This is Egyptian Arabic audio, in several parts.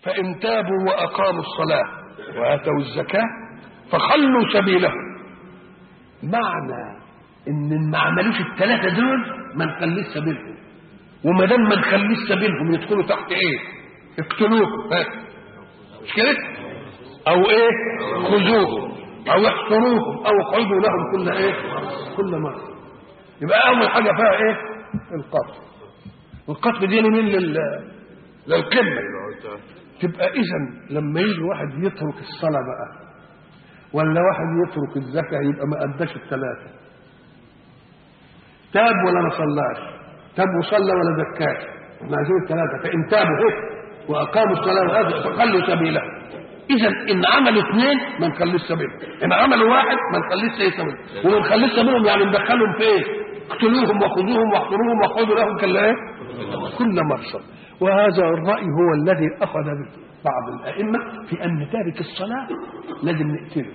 فإن تابوا وأقاموا الصلاة وآتوا الزكاة فخلوا سبيلهم معنى إن ما عملوش الثلاثة دول ما نخليش سبيلهم وما دام ما نخليش سبيلهم يدخلوا تحت إيه؟ اقتلوهم ها؟ مش كده؟ أو إيه؟ خذوهم أو احصروهم أو اقعدوا لهم كل إيه؟ كل مرة يبقى أول حاجة فيها إيه؟ القتل والقتل دي من لل للقمة تبقى إذا لما يجي واحد يترك الصلاة بقى ولا واحد يترك الزكاة يبقى ما أداش الثلاثة تاب ولا ما صلاش تاب وصلى ولا زكاش احنا عايزين الثلاثة فإن تابوا هيك وأقاموا الصلاة وآتوا فخلوا سبيله إذا إن عملوا اثنين ما نخليش سبيلهم إن عملوا واحد ما نخليش إيه سبيلهم وما نخليش سبيلهم يعني ندخلهم في إيه؟ اقتلوهم وخذوهم واحضروهم واقعدوا لهم كلا إيه؟ كل مرصد وهذا الرأي هو الذي أخذ به بعض الأئمة في أن تارك الصلاة لازم نقتله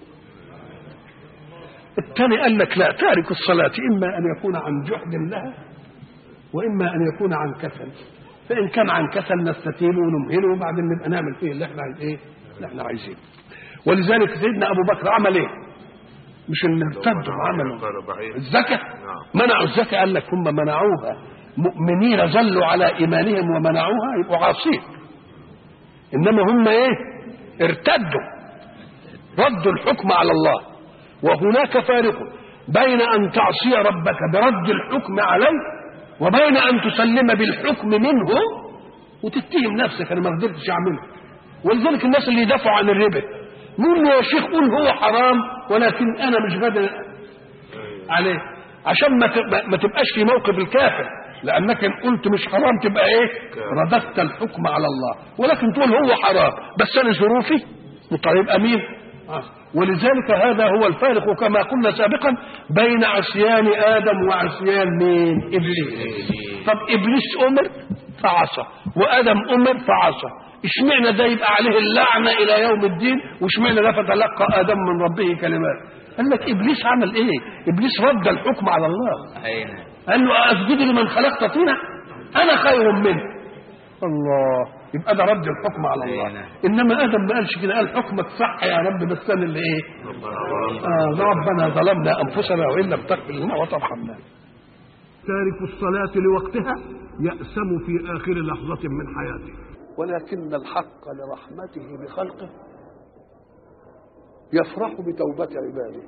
الثاني قال لك لا تارك الصلاة إما أن يكون عن جحد لها وإما أن يكون عن كسل فإن كان عن كسل نستتيبه ونمهله وبعدين نبقى نعمل فيه اللي احنا عايز ايه؟ اللي احنا عايزينه. ولذلك سيدنا أبو بكر عمل ايه؟ مش ان ارتدوا عملوا الزكاة منعوا الزكاة قال لك هم منعوها مؤمنين ظلوا على إيمانهم ومنعوها يبقوا عاصين إنما هم إيه ارتدوا ردوا الحكم على الله وهناك فارق بين أن تعصي ربك برد الحكم عليه وبين أن تسلم بالحكم منه وتتهم نفسك أنا ما قدرتش أعمله ولذلك الناس اللي يدافعوا عن الربا نقول له يا شيخ قول هو حرام ولكن أنا مش قادر عليه عشان ما ما تبقاش في موقف الكافر لانك ان قلت مش حرام تبقى ايه رددت الحكم على الله ولكن تقول هو حرام بس انا ظروفي طيب امين ولذلك هذا هو الفارق كما قلنا سابقا بين عصيان ادم وعصيان مين ابليس طب ابليس امر فعصى وادم امر فعصى اشمعنى ده يبقى عليه اللعنه الى يوم الدين واشمعنى ده فتلقى ادم من ربه كلمات قال لك ابليس عمل ايه ابليس رد الحكم على الله قال له اسجد لمن خلقت طينا انا خير منه الله يبقى ده رد الحكم على الله انما ادم ما قالش كده قال حكمك صح يا رب بس انا اللي ايه آه ربنا ظلمنا انفسنا وان لم تغفر لنا وترحمنا تارك الصلاة لوقتها يأسم في آخر لحظة من حياته ولكن الحق لرحمته بخلقه يفرح بتوبة عباده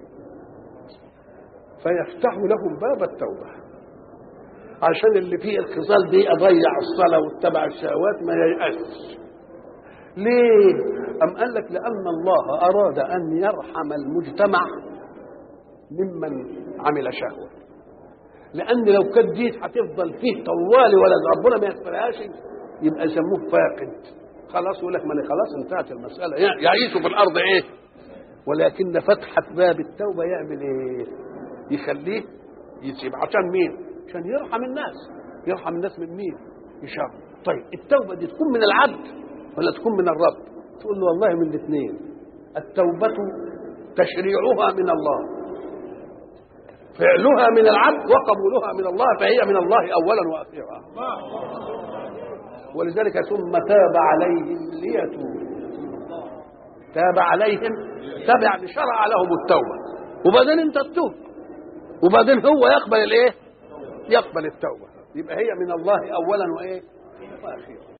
فيفتح لهم باب التوبة عشان اللي فيه الخصال دي أضيع الصلاة واتبع الشهوات ما ييأسش ليه؟ أم قال لك لأن الله أراد أن يرحم المجتمع ممن عمل شهوة لأن لو كانت دي هتفضل فيه طوال ولد ربنا ما يغفرهاش يبقى يسموه فاقد خلاص يقول لك ما خلاص انتهت المسألة يعيشوا في الأرض إيه؟ ولكن فتحة باب التوبة يعمل إيه؟ يخليه يسيب عشان مين؟ عشان يرحم الناس يرحم الناس من مين؟ يشاء طيب التوبة دي تكون من العبد ولا تكون من الرب؟ تقول له والله من الاثنين التوبة تشريعها من الله فعلها من العبد وقبولها من الله فهي من الله اولا واخيرا ولذلك ثم تاب عليهم ليتوبوا تاب عليهم تبع شرع لهم التوبه وبعدين انت تتوب وبعدين هو يقبل الايه يقبل التوبه يبقى هي من الله اولا وايه واخيرا